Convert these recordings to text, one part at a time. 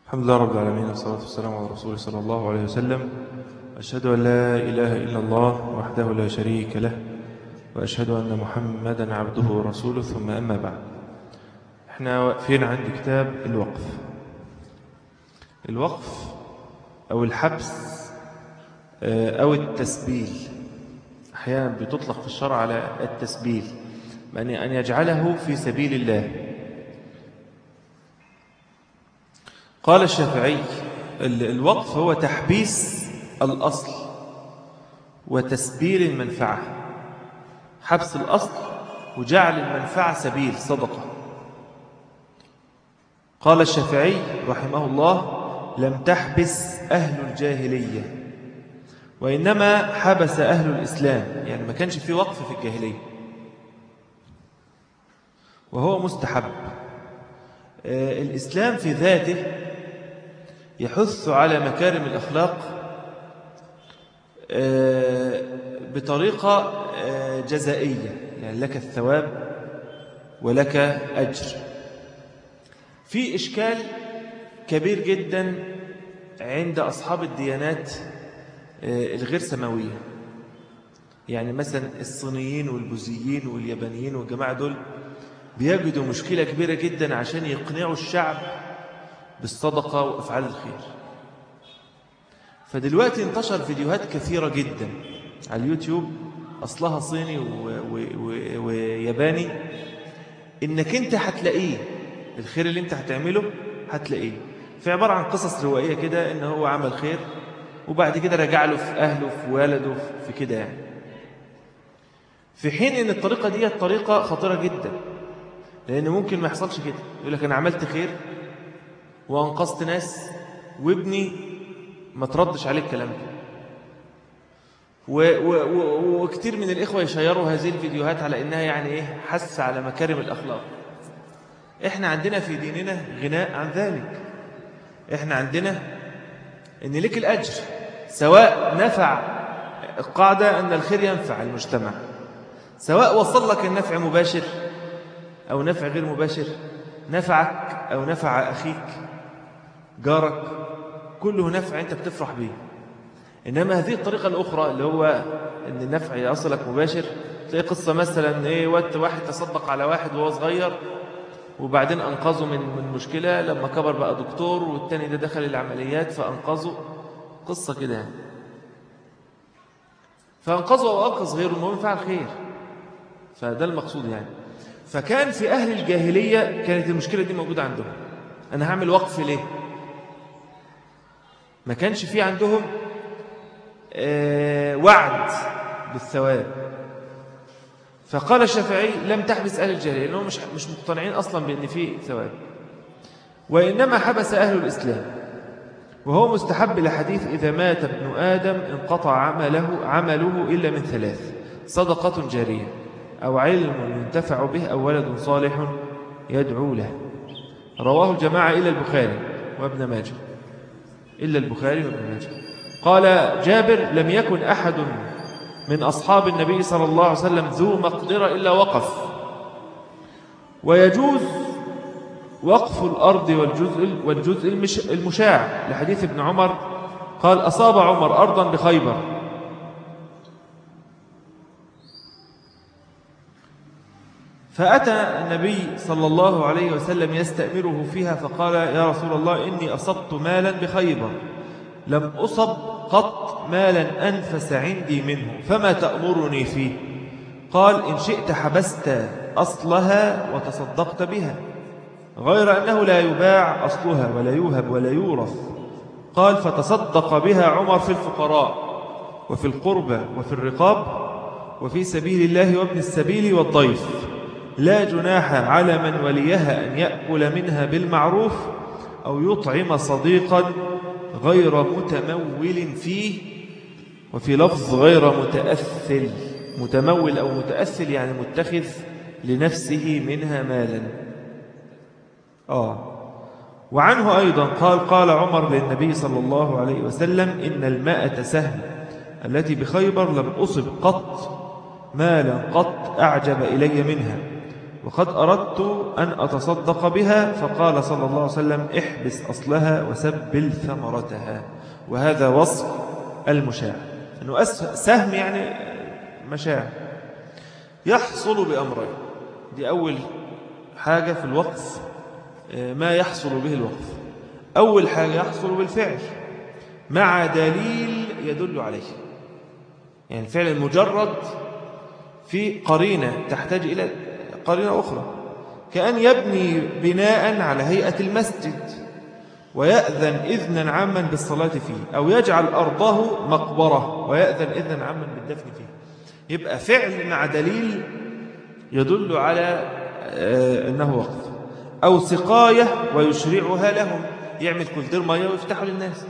الحمد لله رب العالمين والصلاة والسلام على رسوله صلى الله عليه وسلم أشهد أن لا إله إلا الله وحده لا شريك له وأشهد أن محمدا عبده ورسوله ثم أما بعد احنا واقفين عند كتاب الوقف الوقف أو الحبس أو التسبيل أحيانا بتطلق في الشرع على التسبيل يعني أن يجعله في سبيل الله قال الشافعي الوقف هو تحبيس الأصل وتسبيل المنفعة حبس الأصل وجعل المنفعة سبيل صدقة قال الشافعي رحمه الله لم تحبس أهل الجاهلية وإنما حبس أهل الإسلام يعني ما كانش في وقف في الجاهلية وهو مستحب الإسلام في ذاته يحث على مكارم الأخلاق بطريقة جزائية يعني لك الثواب ولك أجر في إشكال كبير جدا عند أصحاب الديانات الغير سماوية يعني مثلا الصينيين والبوذيين واليابانيين والجماعة دول بيجدوا مشكلة كبيرة جدا عشان يقنعوا الشعب بالصدقة وأفعال الخير فدلوقتي انتشر فيديوهات كثيرة جدا على اليوتيوب أصلها صيني وياباني إنك أنت هتلاقيه الخير اللي أنت هتعمله هتلاقيه في عبارة عن قصص روائية كده إن هو عمل خير وبعد كده رجع له في أهله في والده في كده يعني في حين إن الطريقة دي طريقة خطيرة جدا لأن ممكن ما يحصلش كده يقول لك أنا عملت خير وأنقذت ناس وابني ما تردش عليه الكلام ده وكتير من الإخوة يشيروا هذه الفيديوهات على إنها يعني إيه حس على مكارم الأخلاق إحنا عندنا في ديننا غناء عن ذلك إحنا عندنا إن لك الأجر سواء نفع القاعدة أن الخير ينفع المجتمع سواء وصل لك النفع مباشر أو نفع غير مباشر نفعك أو نفع أخيك جارك كله نفع أنت بتفرح به إنما هذه الطريقة الأخرى اللي هو أن النفع يصلك مباشر تلاقي قصة مثلا إيه واحد تصدق على واحد وهو صغير وبعدين أنقذه من من مشكلة لما كبر بقى دكتور والتاني ده دخل العمليات فأنقذه قصة كده يعني فأنقذه أو أنقذ غيره المهم فعل خير فده المقصود يعني فكان في أهل الجاهلية كانت المشكلة دي موجودة عندهم أنا هعمل وقف ليه ما كانش في عندهم آه وعد بالثواب فقال الشافعي لم تحبس أهل الجاهلية لأنهم مش, مش مقتنعين أصلا بأن في ثواب وإنما حبس أهل الإسلام وهو مستحب لحديث إذا مات ابن آدم انقطع عمله, عمله إلا من ثلاث صدقة جارية أو علم ينتفع به أو ولد صالح يدعو له رواه الجماعة إلا البخاري وابن ماجه إلا البخاري وابن ماجه قال جابر لم يكن أحد من أصحاب النبي صلى الله عليه وسلم ذو مقدرة إلا وقف ويجوز وقف الأرض والجزء, والجزء المشاع لحديث ابن عمر قال أصاب عمر أرضا بخيبر فأتى النبي صلى الله عليه وسلم يستأمره فيها فقال يا رسول الله إني أصبت مالا بخيبر لم أصب قط مالا أنفس عندي منه فما تأمرني فيه قال إن شئت حبست أصلها وتصدقت بها غير أنه لا يباع أصلها ولا يوهب ولا يورث قال فتصدق بها عمر في الفقراء وفي القربى وفي الرقاب وفي سبيل الله وابن السبيل والضيف لا جناح على من وليها أن يأكل منها بالمعروف أو يطعم صديقا غير متمول فيه وفي لفظ غير متأثل متمول أو متأثل يعني متخذ لنفسه منها مالا آه وعنه أيضا قال قال عمر للنبي صلى الله عليه وسلم إن الماءة سهم التي بخيبر لم أصب قط مالا قط أعجب إلي منها وقد أردت أن أتصدق بها فقال صلى الله عليه وسلم احبس أصلها وسبل ثمرتها وهذا وصف المشاع أنه سهم يعني مشاع يحصل بأمرين دي أول حاجة في الوقف آه، ما يحصل به الوقف أول حاجة يحصل بالفعل مع دليل يدل عليه يعني الفعل المجرد في قرينة تحتاج إلى قرينة أخرى كأن يبني بناء على هيئة المسجد ويأذن إذنا عاما بالصلاة فيه أو يجعل أرضه مقبرة ويأذن إذنا عاما بالدفن فيه يبقى فعل مع دليل يدل على آه، أنه وقف أو سقاية ويشرعها لهم يعمل كولدير مية ويفتحه للناس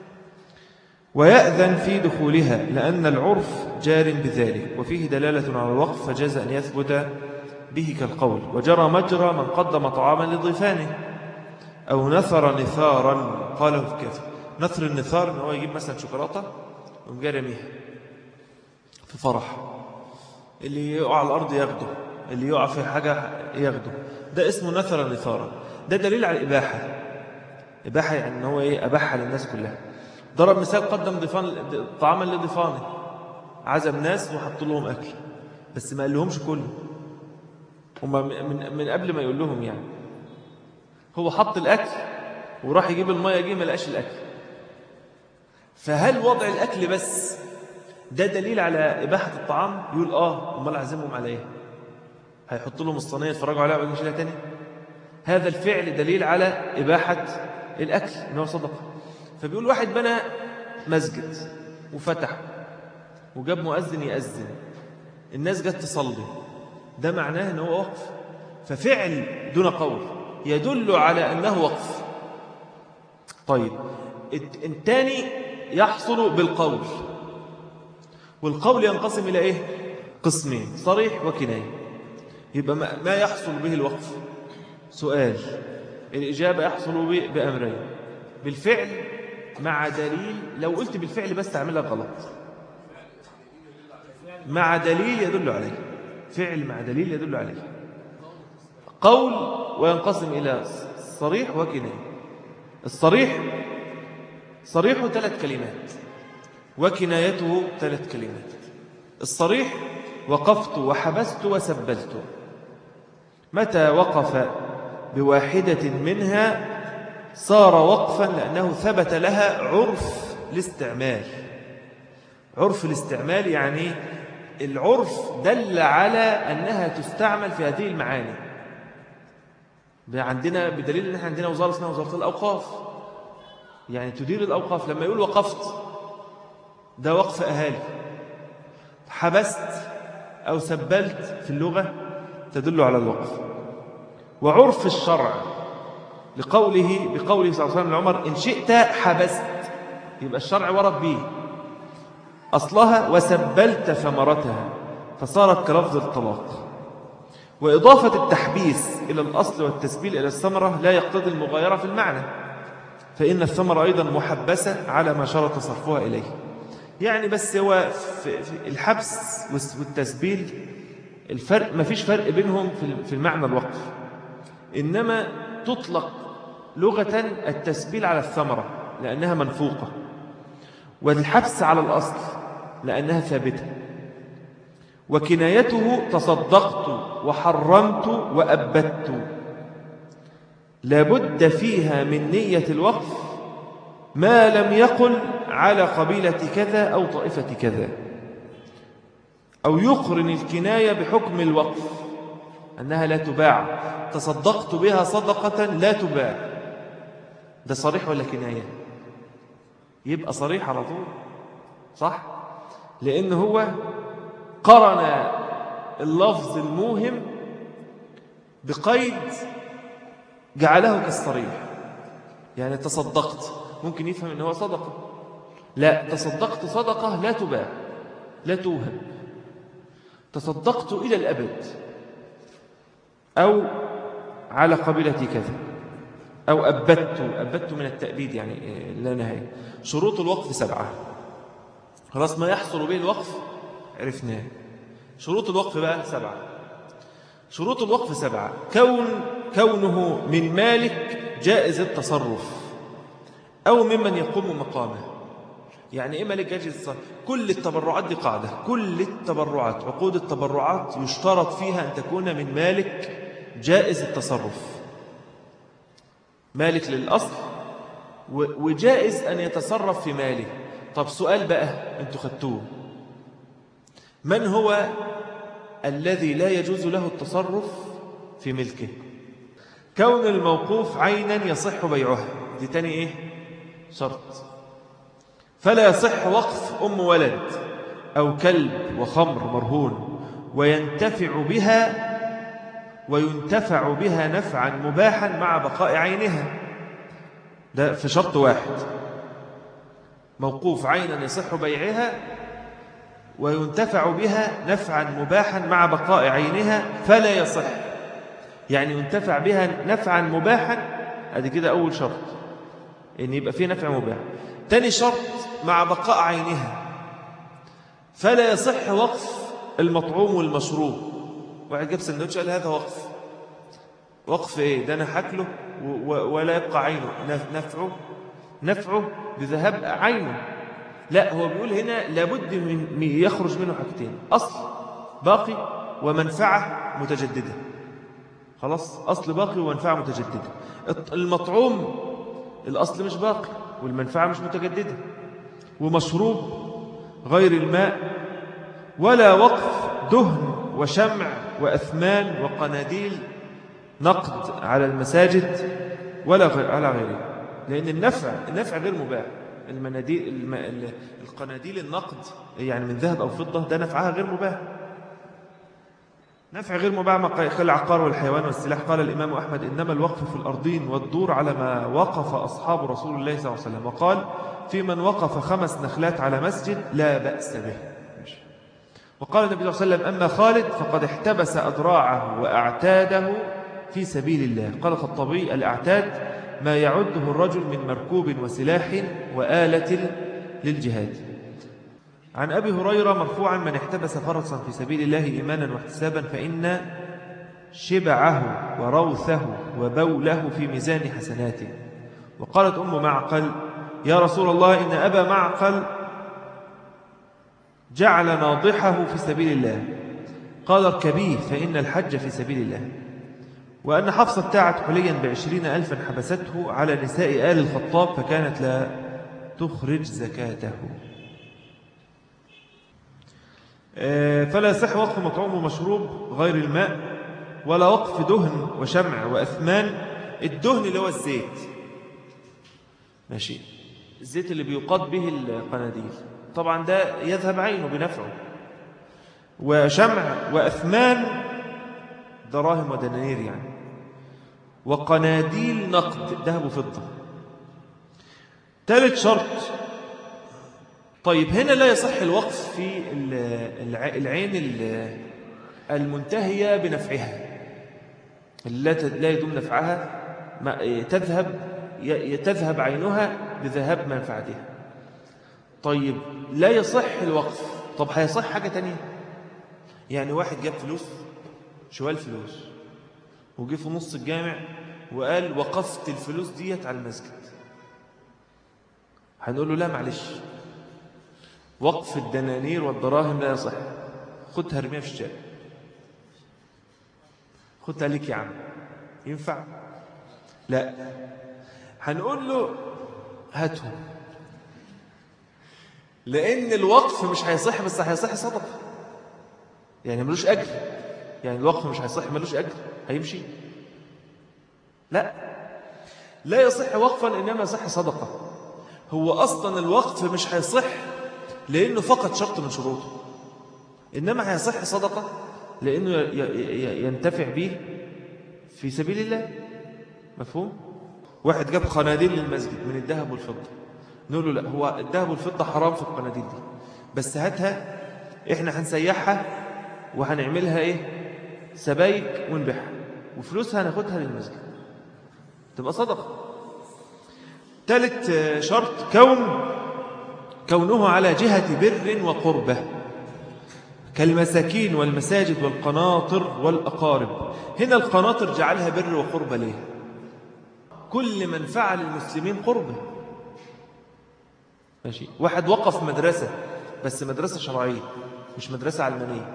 ويأذن في دخولها لأن العرف جار بذلك وفيه دلالة على الوقف فجاز أن يثبت به كالقول وجرى مجرى من قدم طعاما لضيفانه أو نثر نثارا قاله في كافر نثر النثار أنه هو يجيب مثلا شوكولاتة ويقوم في فرح اللي يقع على الأرض ياخده اللي يقع في حاجة ياخده ده اسمه نثر نثارا ده دليل على الإباحة إباحة يعني أنه هو إيه أباحة للناس كلها ضرب مثال قدم ضيفان طعاما لضيفانه عزم ناس وحط لهم أكل بس ما قال لهمش كله هم من, من قبل ما يقول لهم يعني هو حط الأكل وراح يجيب المية جه ما لقاش الأكل فهل وضع الأكل بس ده دليل على إباحة الطعام يقول آه امال أعزمهم على إيه هيحط لهم الصينية يتفرجوا عليها وبعدين يشيلها تاني هذا الفعل دليل على إباحة الأكل إنه صدقة فبيقول واحد بنى مسجد وفتح وجاب مؤذن يأذن الناس جت تصلي ده معناه أنه وقف ففعل دون قول يدل على أنه وقف طيب الثاني يحصل بالقول والقول ينقسم إلى إيه قسمين صريح وكناية يبقى ما يحصل به الوقف سؤال الإجابة يحصل بأمرين بالفعل مع دليل لو قلت بالفعل بس تعملها غلط مع دليل يدل عليه فعل مع دليل يدل عليه قول وينقسم إلى صريح وكناية الصريح صريحه ثلاث كلمات وكنايته ثلاث كلمات الصريح وقفت وحبست وسبلت متى وقف بواحدة منها صار وقفا لأنه ثبت لها عرف الاستعمال عرف الاستعمال يعني العرف دل على أنها تستعمل في هذه المعاني عندنا بدليل أن احنا عندنا وزارة اسمها وزارة الأوقاف يعني تدير الأوقاف لما يقول وقفت ده وقف أهالي حبست أو سبلت في اللغة تدل على الوقف وعرف الشرع لقوله بقوله صلى الله عليه وسلم لعمر إن شئت حبست يبقى الشرع ورد به أصلها وسبلت ثمرتها فصارت كلفظ الطلاق وإضافة التحبيس إلى الأصل والتسبيل إلى الثمرة لا يقتضي المغايرة في المعنى فإن الثمرة أيضا محبسة على ما شرط صرفها إليه يعني بس هو في الحبس والتسبيل الفرق ما فيش فرق بينهم في المعنى الوقف إنما تطلق لغة التسبيل على الثمرة لأنها منفوقة والحبس على الأصل لأنها ثابتة وكنايته تصدقت وحرمت وأبدت لابد فيها من نية الوقف ما لم يقل على قبيلة كذا أو طائفة كذا أو يقرن الكناية بحكم الوقف أنها لا تباع تصدقت بها صدقة لا تباع ده صريح ولا كناية يبقى صريح على طول صح لأن هو قرن اللفظ الموهم بقيد جعله كالصريح يعني تصدقت ممكن يفهم أنه هو صدقة لا تصدقت صدقة لا تباع لا توهب تصدقت إلى الأبد أو على قبيلة كذا أو أبدت أبدت من التأبيد يعني لا نهاية شروط الوقف سبعة خلاص ما يحصل به الوقف عرفناه شروط الوقف بقى سبعة شروط الوقف سبعة كون كونه من مالك جائز التصرف أو ممن يقوم مقامه يعني إيه مالك جائز التصرف كل التبرعات دي قاعدة كل التبرعات عقود التبرعات يشترط فيها أن تكون من مالك جائز التصرف مالك للأصل وجائز أن يتصرف في ماله طب سؤال بقى أنتوا خدتوه من هو الذي لا يجوز له التصرف في ملكه كون الموقوف عينا يصح بيعها دي تاني إيه شرط فلا يصح وقف أم ولد أو كلب وخمر مرهون وينتفع بها وينتفع بها نفعا مباحا مع بقاء عينها ده في شرط واحد موقوف عينا يصح بيعها وينتفع بها نفعا مباحا مع بقاء عينها فلا يصح يعني ينتفع بها نفعا مباحا ادي كده أول شرط إن يبقى فيه نفع مباح تاني شرط مع بقاء عينها فلا يصح وقف المطعوم والمشروب واحد جاب سندوتش قال هذا وقف وقف ايه ده انا حكله ولا يبقى عينه نفعه نفعه بذهاب عينه لا هو بيقول هنا لابد من يخرج منه حاجتين أصل باقي ومنفعة متجددة خلاص أصل باقي ومنفعة متجددة المطعوم الأصل مش باقي والمنفعة مش متجددة ومشروب غير الماء ولا وقف دهن وشمع وأثمان وقناديل نقد على المساجد ولا غير على غيره لأن النفع النفع غير مباح المناديل الم... القناديل النقد يعني من ذهب أو فضة ده نفعها غير مباح نفع غير مباح ما العقار والحيوان والسلاح قال الإمام أحمد إنما الوقف في الأرضين والدور على ما وقف أصحاب رسول الله صلى الله عليه وسلم وقال في من وقف خمس نخلات على مسجد لا بأس به وقال النبي صلى الله عليه وسلم أما خالد فقد احتبس أدراعه وأعتاده في سبيل الله قال الخطابي الأعتاد ما يعده الرجل من مركوب وسلاح وآلة للجهاد عن أبي هريرة مرفوعا من احتبس فرسا في سبيل الله إيمانا واحتسابا فإن شبعه وروثه وبوله في ميزان حسناته وقالت أم معقل يا رسول الله إن أبا معقل جعل ناضحه في سبيل الله قال اركبيه فإن الحج في سبيل الله وأن حفصة ابتاعت حليا بعشرين ألفا حبسته على نساء آل الخطاب فكانت لا تخرج زكاته آه، فلا يصح وقف مطعوم ومشروب غير الماء ولا وقف دهن وشمع وأثمان الدهن اللي هو الزيت ماشي الزيت اللي بيقاد به القناديل طبعا ده يذهب عينه بنفعه وشمع وأثمان دراهم ودنانير يعني وقناديل نقد ذهب وفضة ثالث شرط طيب هنا لا يصح الوقف في العين المنتهية بنفعها لا يدوم نفعها تذهب تذهب عينها بذهاب منفعتها طيب لا يصح الوقف طب هيصح حاجة تانية يعني واحد جاب فلوس شوال فلوس وجي في نص الجامع وقال وقفت الفلوس ديت على المسجد هنقول له لا معلش وقف الدنانير والدراهم لا يصح خدها ارميها في الشارع خدها ليك يا عم ينفع لا هنقول له هاتهم لأن الوقف مش هيصح بس هيصح صدقة يعني ملوش أجر يعني الوقف مش هيصح ملوش أجر هيمشي لا لا يصح وقفا إنما يصح صدقة هو أصلا الوقف مش هيصح لأنه فقط شرط من شروطه إنما هيصح صدقة لأنه ينتفع به في سبيل الله مفهوم؟ واحد جاب قناديل للمسجد من الذهب والفضة نقول له لا هو الذهب والفضة حرام في القناديل دي بس هاتها احنا هنسيحها وهنعملها ايه سبايك ونبيعها وفلوسها هناخدها للمسجد تبقى صدقة ثالث شرط كون كونه على جهة بر وقربة كالمساكين والمساجد والقناطر والأقارب هنا القناطر جعلها بر وقربة ليه كل من فعل المسلمين قربة ماشي واحد وقف مدرسة بس مدرسة شرعية مش مدرسة علمانية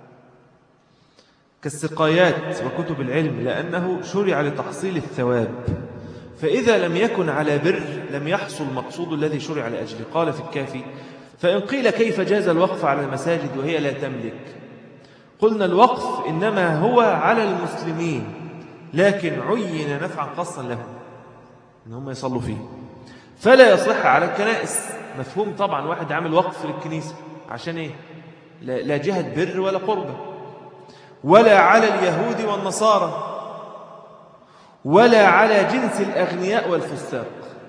كالسقايات وكتب العلم لأنه شرع لتحصيل الثواب فإذا لم يكن على بر لم يحصل مقصود الذي شرع لأجله قال في الكافي فإن قيل كيف جاز الوقف على المساجد وهي لا تملك قلنا الوقف إنما هو على المسلمين لكن عين نفعا خاصا لهم إن هم يصلوا فيه فلا يصح على الكنائس مفهوم طبعا واحد عامل وقف للكنيسة عشان إيه لا جهة بر ولا قربة ولا على اليهود والنصارى ولا على جنس الأغنياء والفساق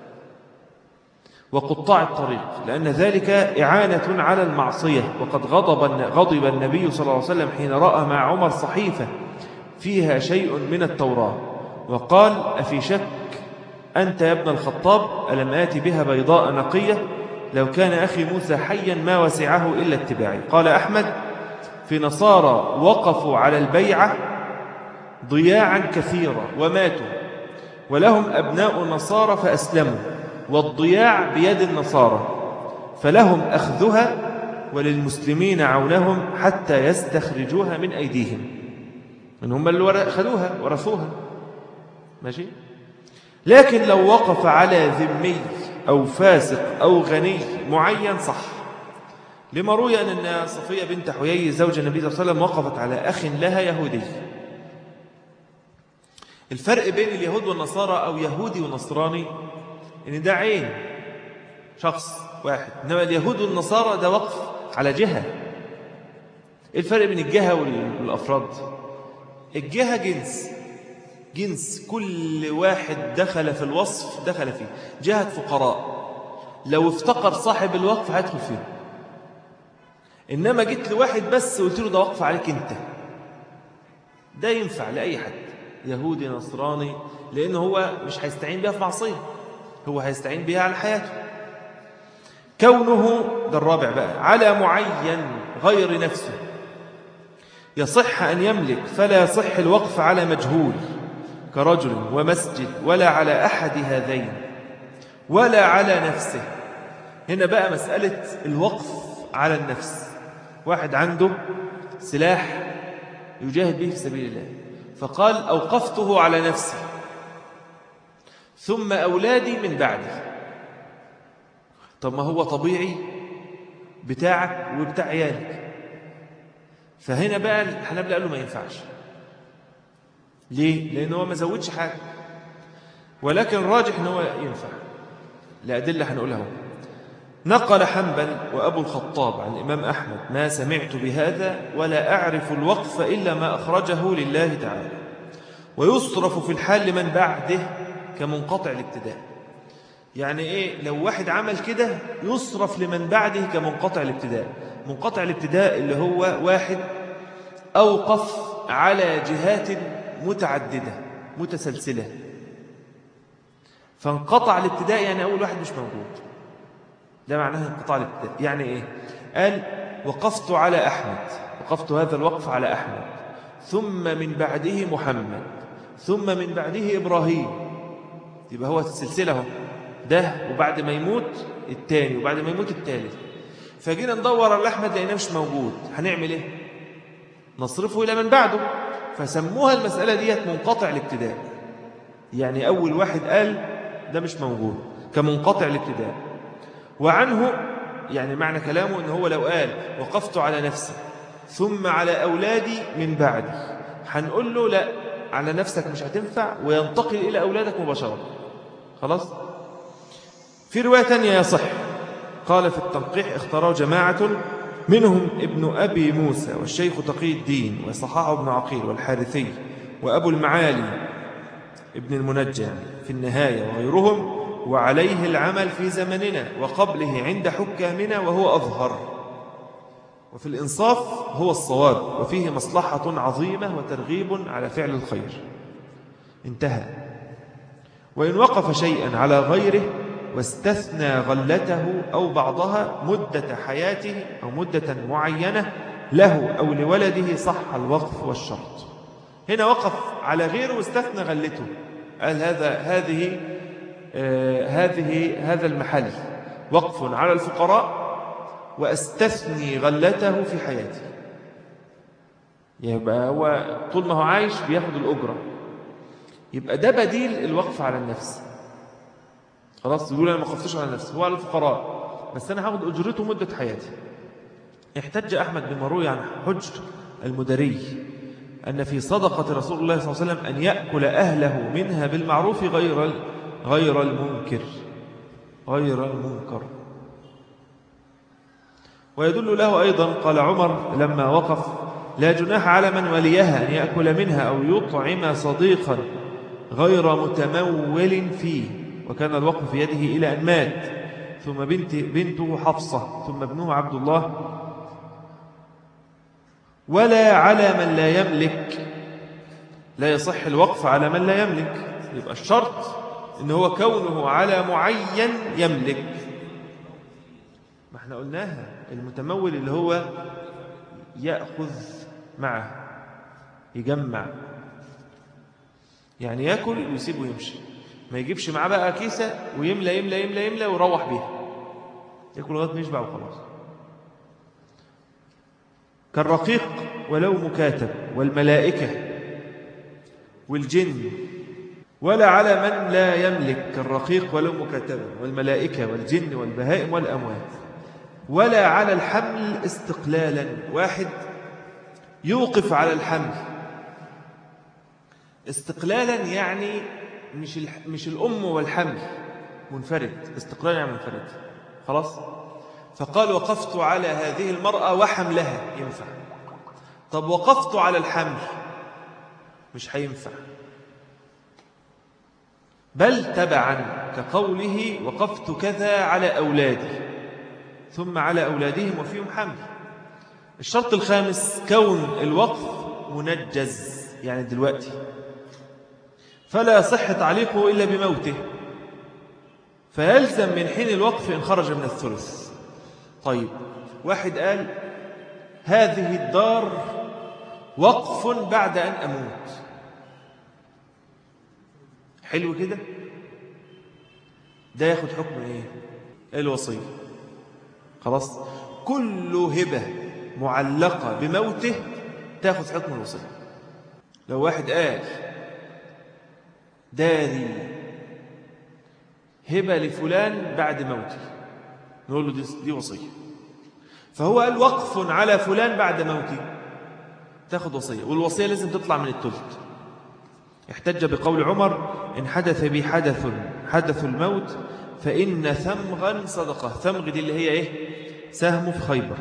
وقطاع الطريق لأن ذلك إعانة على المعصية وقد غضب, غضب النبي صلى الله عليه وسلم حين رأى مع عمر صحيفة فيها شيء من التوراة وقال أفي شك أنت يا ابن الخطاب ألم آتي بها بيضاء نقية لو كان أخي موسى حيا ما وسعه إلا اتباعي قال أحمد في نصارى وقفوا على البيعة ضياعا كثيرا وماتوا ولهم أبناء نصارى فأسلموا والضياع بيد النصارى فلهم أخذها وللمسلمين عونهم حتى يستخرجوها من أيديهم من هم اللي أخذوها ورثوها ماشي لكن لو وقف على ذمي أو فاسق أو غني معين صح لما روي أن صفية بنت حيي زوج النبي صلى الله عليه وسلم وقفت على أخ لها يهودي الفرق بين اليهود والنصارى أو يهودي ونصراني إن ده عين شخص واحد إنما اليهود والنصارى ده وقف على جهة إيه الفرق بين الجهة والأفراد الجهة جنس جنس كل واحد دخل في الوصف دخل فيه جهة فقراء لو افتقر صاحب الوقف هيدخل فيه إنما جيت لواحد بس وقلت له ده وقف عليك أنت ده ينفع لأي حد يهودي نصراني لأنه هو مش هيستعين بها في معصية هو هيستعين بها على حياته كونه ده الرابع بقى على معين غير نفسه يصح أن يملك فلا يصح الوقف على مجهول كرجل ومسجد ولا على أحد هذين ولا على نفسه هنا بقى مسألة الوقف على النفس واحد عنده سلاح يجاهد به في سبيل الله فقال أوقفته على نفسي ثم أولادي من بعدي طب ما هو طبيعي بتاعك وبتاع عيالك فهنا بقى الحنابلة قالوا ما ينفعش ليه؟ لأنه هو ما زودش حاجة ولكن الراجح أنه ينفع لأدلة هنقولها نقل حنبل وأبو الخطاب عن الإمام أحمد ما سمعت بهذا ولا أعرف الوقف إلا ما أخرجه لله تعالى ويصرف في الحال لمن بعده كمنقطع الابتداء يعني إيه لو واحد عمل كده يصرف لمن بعده كمنقطع الابتداء منقطع الابتداء اللي هو واحد أوقف على جهات متعددة متسلسلة فانقطع الابتداء يعني أول واحد مش موجود ده معناه انقطاع الابتداء يعني إيه قال وقفت على أحمد وقفت هذا الوقف على أحمد ثم من بعده محمد ثم من بعده إبراهيم يبقى هو السلسلة هو ده وبعد ما يموت الثاني وبعد ما يموت الثالث فجينا ندور على أحمد لقيناه مش موجود هنعمل إيه نصرفه إلى من بعده فسموها المسألة ديت منقطع الابتداء يعني أول واحد قال ده مش موجود كمنقطع الابتداء وعنه يعني معنى كلامه أنه هو لو قال وقفت على نفسي ثم على أولادي من بعدي هنقول له لا على نفسك مش هتنفع وينتقل إلى أولادك مباشرة خلاص في رواية تانية يصح قال في التنقيح اختاروا جماعة منهم ابن أبي موسى والشيخ تقي الدين وصحاح ابن عقيل والحارثي وأبو المعالي ابن المنجى في النهاية وغيرهم وعليه العمل في زمننا وقبله عند حكامنا وهو أظهر وفي الإنصاف هو الصواب وفيه مصلحة عظيمة وترغيب على فعل الخير انتهى وإن وقف شيئا على غيره واستثنى غلته أو بعضها مدة حياته أو مدة معينة له أو لولده صح الوقف والشرط هنا وقف على غيره واستثنى غلته قال هذا هذه آه هذه هذا المحل وقف على الفقراء وأستثني غلته في حياتي يبقى هو طول ما هو عايش بياخد الأجرة يبقى ده بديل الوقف على النفس خلاص يقول أنا ما وقفتش على نفسي هو على الفقراء بس أنا هاخد أجرته مدة حياتي احتج أحمد بن مروي عن حجر المدري أن في صدقة رسول الله صلى الله عليه وسلم أن يأكل أهله منها بالمعروف غير غير المنكر غير المنكر ويدل له أيضا قال عمر لما وقف لا جناح على من وليها أن يأكل منها أو يطعم صديقا غير متمول فيه وكان الوقف في يده إلى أن مات ثم بنت بنته حفصة ثم ابنه عبد الله ولا على من لا يملك لا يصح الوقف على من لا يملك يبقى الشرط إن هو كونه على معين يملك ما احنا قلناها المتمول اللي هو يأخذ معه يجمع يعني يأكل ويسيبه ويمشي ما يجيبش معاه بقى كيسة ويملى يملى يملى يملى ويروح بيها يأكل لغاية ما يشبع وخلاص كالرقيق ولو مكاتب والملائكة والجن ولا على من لا يملك كالرقيق ولو مكاتبا والملائكة والجن والبهائم والأموات ولا على الحمل استقلالا واحد يوقف على الحمل استقلالا يعني مش مش الأم والحمل منفرد استقلالا يعني منفرد خلاص فقال وقفت على هذه المرأة وحملها ينفع طب وقفت على الحمل مش هينفع بل تبعا كقوله وقفت كذا على أولادي ثم على أولادهم وفيهم حمل الشرط الخامس كون الوقف منجز يعني دلوقتي فلا يصح تعليقه إلا بموته فيلزم من حين الوقف إن خرج من الثلث طيب واحد قال هذه الدار وقف بعد أن أموت حلو كده ده ياخد حكم ايه الوصية خلاص كل هبة معلقة بموته تاخد حكم الوصية لو واحد قال داري هبة لفلان بعد موتي نقول له دي, دي وصية فهو قال وقف على فلان بعد موتي تاخد وصية والوصية لازم تطلع من التلت احتج بقول عمر إن حدث بي حدث حدث الموت فإن ثمغا صدقة ثمغ دي اللي هي إيه سهم في خيبر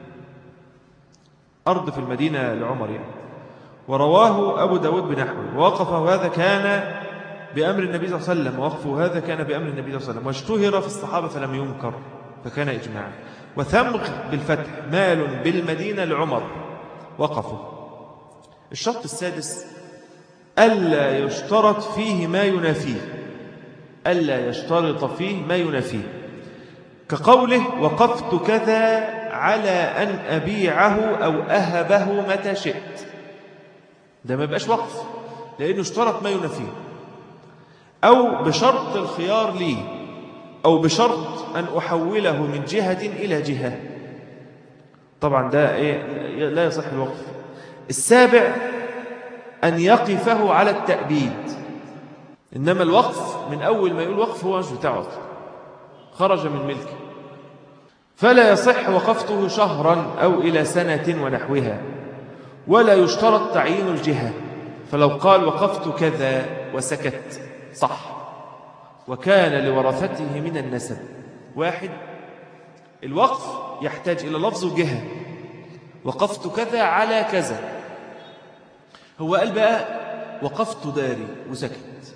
أرض في المدينة لعمر يعني ورواه أبو داود بنحوه ووقفه هذا كان بأمر النبي صلى الله عليه وسلم ووقفه هذا كان بأمر النبي صلى الله عليه وسلم واشتهر في الصحابة فلم ينكر فكان إجماعا وثمغ بالفتح مال بالمدينة لعمر وقفه الشرط السادس ألا يشترط فيه ما ينافيه ألا يشترط فيه ما ينافيه كقوله وقفت كذا على أن أبيعه أو أهبه متى شئت ده ما يبقاش وقف لأنه اشترط ما ينافيه أو بشرط الخيار لي أو بشرط أن أحوله من جهة إلى جهة طبعا ده إيه لا يصح الوقف السابع أن يقفه على التأبيد إنما الوقف من أول ما يقول وقف هو مش بتاعه خرج من ملكه فلا يصح وقفته شهرا أو إلى سنة ونحوها ولا يشترط تعيين الجهة فلو قال وقفت كذا وسكت صح وكان لورثته من النسب واحد الوقف يحتاج إلى لفظ وجهة وقفت كذا على كذا هو قال بقى وقفت داري وسكت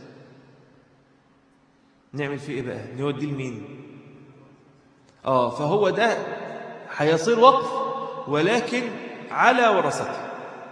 نعمل فيه ايه بقى نوديه لمين اه فهو ده هيصير وقف ولكن على ورثته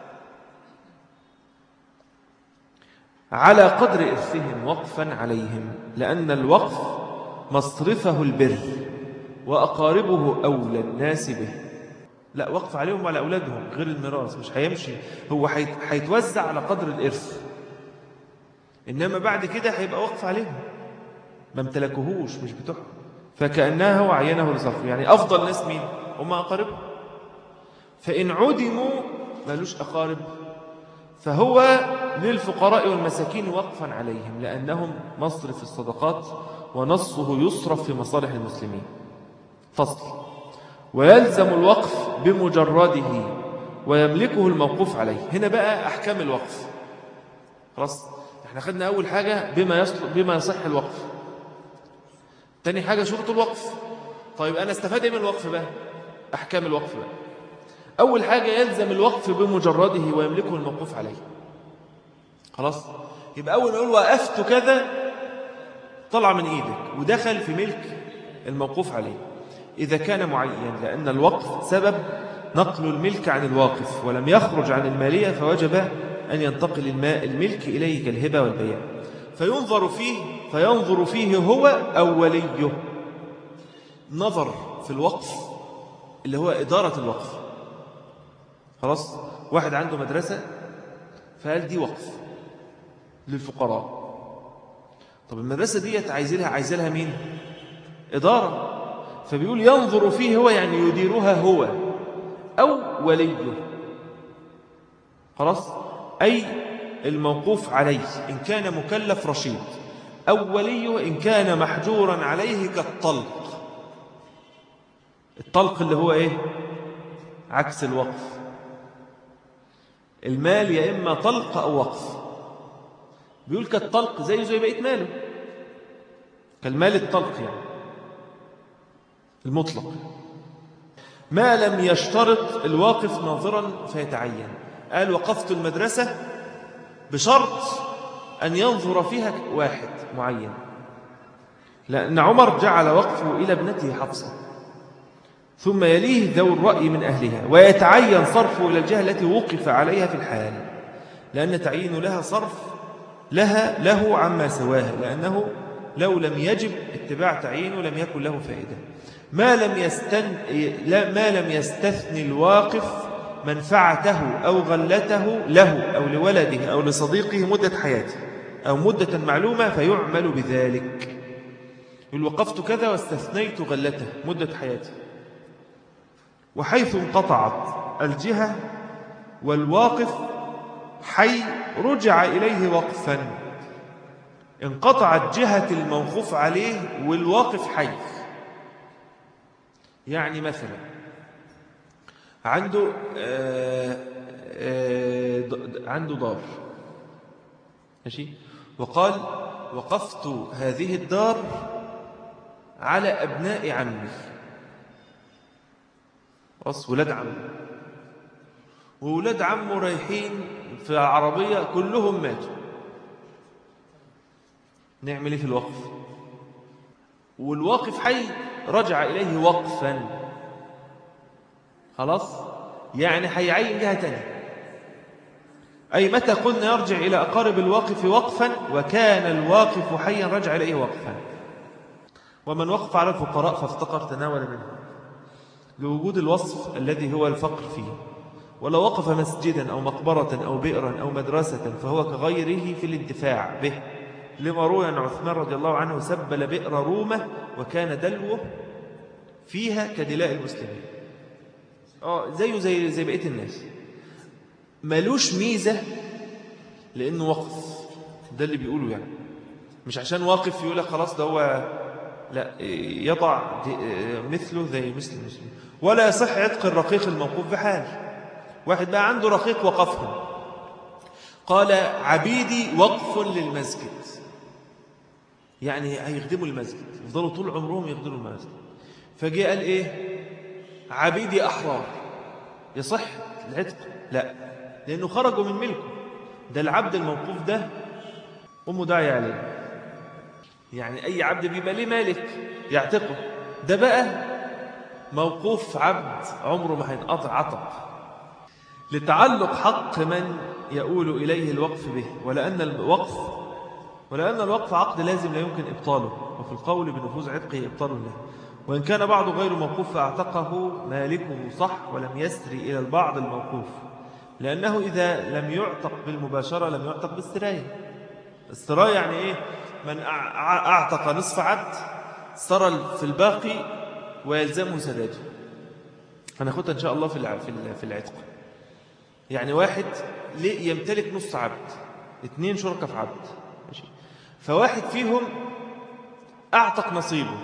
على قدر إرثهم وقفا عليهم لأن الوقف مصرفه البر وأقاربه أولى الناس به لا وقف عليهم وعلى أولادهم غير الميراث مش هيمشي هو هيتوزع على قدر الإرث إنما بعد كده هيبقى وقف عليهم ما امتلكوهوش مش بتوعهم فكأنها هو عينه لصرفه يعني أفضل ناس مين هم أقاربه فإن عدموا مالوش أقارب فهو للفقراء والمساكين وقفا عليهم لأنهم مصرف الصدقات ونصه يصرف في مصالح المسلمين فصل ويلزم الوقف بمجرده ويملكه الموقوف عليه هنا بقى أحكام الوقف خلاص احنا خدنا أول حاجة بما, يصل بما يصح الوقف تاني حاجة شروط الوقف طيب أنا استفاد من الوقف بقى أحكام الوقف بقى أول حاجة يلزم الوقف بمجرده ويملكه الموقوف عليه خلاص يبقى أول ما يقول وقفت كذا طلع من إيدك ودخل في ملك الموقوف عليه إذا كان معين لأن الوقف سبب نقل الملك عن الواقف ولم يخرج عن المالية فوجب أن ينتقل الماء الملك إليه كالهبة والبيع فينظر فيه فينظر فيه هو أو وليه نظر في الوقف اللي هو إدارة الوقف خلاص واحد عنده مدرسة فقال دي وقف للفقراء طب المدرسة دي عايز لها عايز لها مين إدارة فبيقول ينظر فيه هو يعني يديرها هو أو وليه خلاص أي الموقوف عليه إن كان مكلف رشيد أو وليه إن كان محجورا عليه كالطلق الطلق اللي هو إيه عكس الوقف المال يا إما طلق أو وقف بيقول كالطلق زي زي بقية ماله كالمال الطلق يعني المطلق ما لم يشترط الواقف ناظرا فيتعين قال وقفت المدرسة بشرط أن ينظر فيها واحد معين لأن عمر جعل وقفه إلى ابنته حفصة ثم يليه ذو الرأي من أهلها ويتعين صرفه إلى الجهة التي وقف عليها في الحال لأن تعيين لها صرف لها له عما سواها لأنه لو لم يجب اتباع تعيينه لم يكن له فائدة ما لم, يستن... ما لم يستثني الواقف منفعته أو غلته له أو لولده أو لصديقه مدة حياته أو مدة معلومة فيعمل بذلك يقول وقفت كذا واستثنيت غلته مدة حياتي وحيث انقطعت الجهة والواقف حي رجع إليه وقفا انقطعت جهة الموقوف عليه والواقف حي يعني مثلا عنده آآ آآ عنده دار ماشي وقال وقفت هذه الدار على أبناء عمي بص ولاد عمه وولاد عمه رايحين في عربية كلهم ماتوا نعمل ايه في الوقف والواقف حي رجع إليه وقفا خلاص يعني هيعين جهة تانية أي متى قلنا يرجع إلى أقارب الواقف وقفا وكان الواقف حيا رجع إليه وقفا ومن وقف على الفقراء فافتقر تناول منه لوجود الوصف الذي هو الفقر فيه ولو وقف مسجدا أو مقبرة أو بئرا أو مدرسة فهو كغيره في الانتفاع به لما روي أن عثمان رضي الله عنه سبل بئر رومة وكان دلوه فيها كدلاء المسلمين اه زيه زي زي بقيه الناس ملوش ميزه لانه وقف ده اللي بيقوله يعني مش عشان واقف يقول لك خلاص ده هو لا يضع مثله زي مثل المسلم ولا يصح عتق الرقيق الموقوف بحال واحد بقى عنده رقيق وقفهم قال عبيدي وقف للمسجد يعني هيخدموا المسجد يفضلوا طول عمرهم يخدموا المسجد فجاء قال ايه عبيدي أحرار يصح العتق لا لأنه خرجوا من ملكه ده العبد الموقوف ده أمه داعي عليه يعني أي عبد بيبقى ليه مالك يعتقه ده بقى موقوف عبد عمره ما هينقطع عطق لتعلق حق من يؤول إليه الوقف به ولأن الوقف ولأن الوقف عقد لازم لا يمكن إبطاله وفي القول بنفوذ عتقه إبطال له وإن كان بعض غير موقوف فأعتقه مالكه صح ولم يسري إلى البعض الموقوف لأنه إذا لم يعتق بالمباشرة لم يعتق بالسراية السراية يعني إيه من أعتق نصف عبد سرى في الباقي ويلزمه سداده هناخدها إن شاء الله في في العتق يعني واحد يمتلك نص عبد اثنين شركة في عبد ماشي فواحد فيهم أعتق نصيبه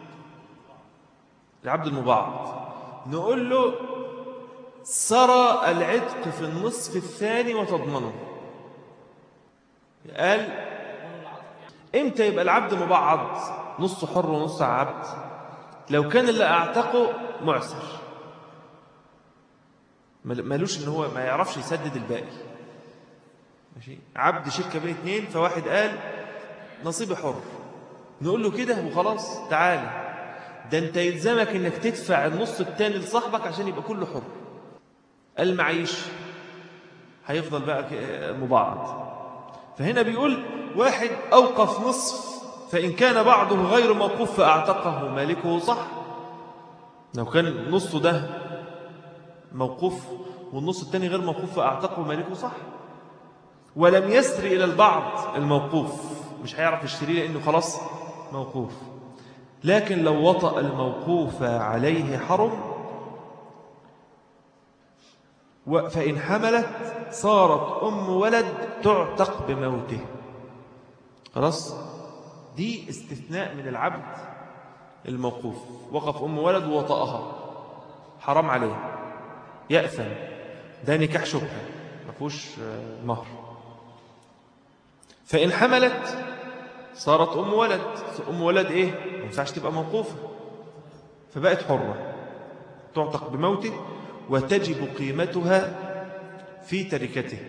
العبد المبعض نقول له سرى العتق في النصف الثاني وتضمنه قال امتى يبقى العبد مبعض نص حر ونص عبد لو كان اللي اعتقه معسر مالوش ان هو ما يعرفش يسدد الباقي ماشي عبد شركه بين اثنين فواحد قال نصيبي حر نقول له كده وخلاص تعالى ده انت يلزمك انك تدفع النص الثاني لصاحبك عشان يبقى كله حر المعيش هيفضل بقى مبعض فهنا بيقول واحد أوقف نصف فإن كان بعضه غير موقوف فأعتقه مالكه صح لو كان نصه ده موقوف والنص الثاني غير موقوف فأعتقه مالكه صح ولم يسري إلى البعض الموقوف مش هيعرف يشتريه لأنه خلاص موقوف لكن لو وطأ الموقوف عليه حرم فإن حملت صارت أم ولد تعتق بموته خلاص دي استثناء من العبد الموقوف وقف أم ولد ووطأها حرام عليه يأثم ده نكاح شبهة ما فيهوش آه، مهر فإن حملت صارت أم ولد أم ولد إيه؟ ما ينفعش تبقى موقوفة فبقت حرة تعتق بموته وتجب قيمتها في تركته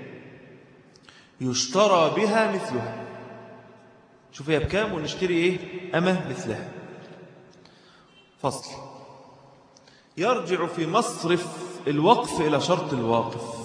يشترى بها مثلها شوف هي بكام ونشتري ايه أمه مثلها فصل يرجع في مصرف الوقف إلى شرط الواقف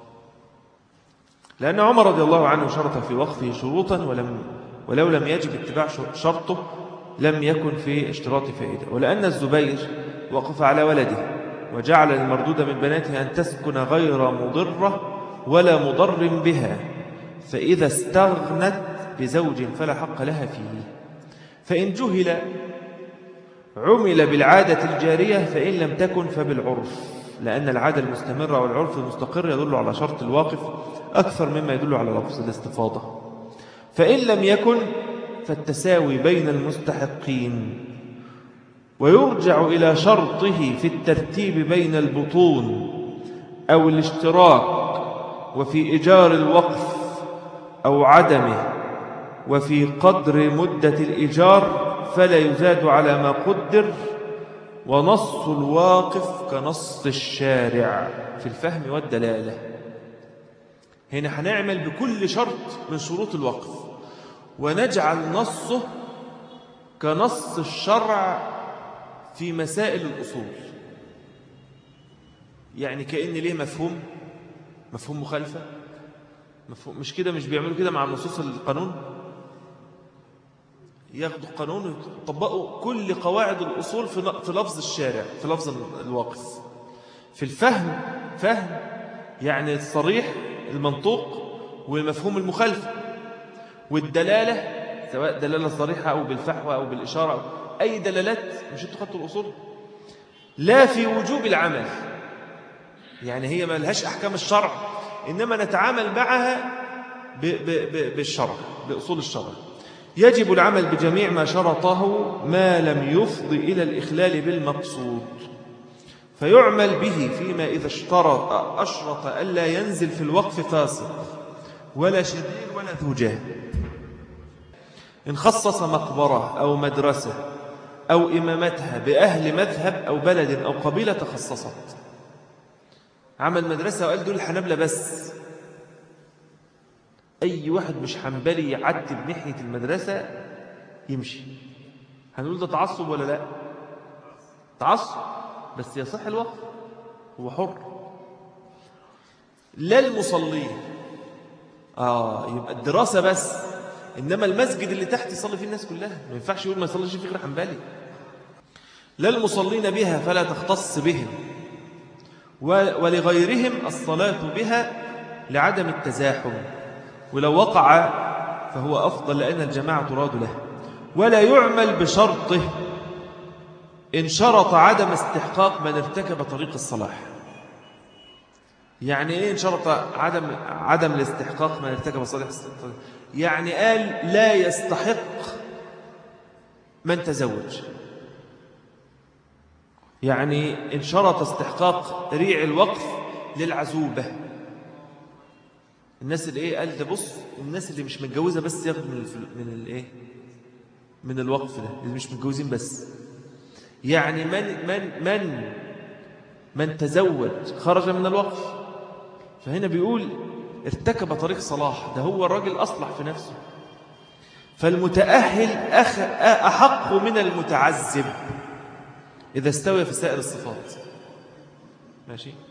لأن عمر رضي الله عنه شرط في وقفه شروطا ولم ولو لم يجب اتباع شرطه لم يكن في اشتراط فائدة ولأن الزبير وقف على ولده وجعل المردود من بناته أن تسكن غير مضرة ولا مضر بها فإذا استغنت بزوج فلا حق لها فيه فإن جهل عمل بالعادة الجارية فإن لم تكن فبالعرف لأن العادة المستمرة والعرف المستقر يدل على شرط الواقف أكثر مما يدل على لفظ الاستفاضة فإن لم يكن فالتساوي بين المستحقين ويرجع إلى شرطه في الترتيب بين البطون أو الاشتراك وفي إيجار الوقف أو عدمه وفي قدر مدة الإيجار فلا يزاد على ما قدر ونص الواقف كنص الشارع في الفهم والدلالة هنا هنعمل بكل شرط من شروط الوقف ونجعل نصه كنص الشرع في مسائل الأصول يعني كأن ليه مفهوم مفهوم مخالفة مفهوم مش كده مش بيعملوا كده مع نصوص القانون ياخدوا القانون ويطبقوا كل قواعد الأصول في لفظ الشارع في لفظ الواقف في الفهم فهم يعني الصريح المنطوق والمفهوم المخالفة والدلالة سواء دلالة صريحة أو بالفحوى أو بالإشارة أي دلالات مش انتوا خدتوا الأصول لا في وجوب العمل يعني هي ما لهاش أحكام الشرع إنما نتعامل معها بالشرع بأصول الشرع يجب العمل بجميع ما شرطه ما لم يفض إلى الإخلال بالمقصود فيعمل به فيما إذا اشترط أشرط ألا ينزل في الوقف فاسق ولا شرير ولا ذو إن خصص مقبرة أو مدرسة أو إمامتها بأهل مذهب أو بلد أو قبيلة تخصصت عمل مدرسة وقال دول الحنبلة بس أي واحد مش حنبلي يعدي بناحية المدرسة يمشي هنقول ده تعصب ولا لا تعصب بس يصح الوقف هو حر لا المصلين آه يبقى الدراسة بس إنما المسجد اللي تحت يصلي فيه الناس كلها ما ينفعش يقول ما يصليش فيه غير حنبلي لا المصلين بها فلا تختص بهم ولغيرهم الصلاة بها لعدم التزاحم ولو وقع فهو أفضل لأن الجماعة تراد له ولا يعمل بشرطه إن شرط عدم استحقاق من ارتكب طريق الصلاح يعني إيه إن شرط عدم, عدم الاستحقاق من ارتكب صالح يعني قال لا يستحق من تزوج يعني إن شرط استحقاق ريع الوقف للعزوبة الناس اللي ايه قال ده بص الناس اللي مش متجوزة بس ياخد من من الايه من الوقف ده اللي مش متجوزين بس يعني من من من من تزوج خرج من الوقف فهنا بيقول ارتكب طريق صلاح ده هو الراجل أصلح في نفسه فالمتأهل أخ أحق من المتعذب إذا استوى في سائر الصفات ماشي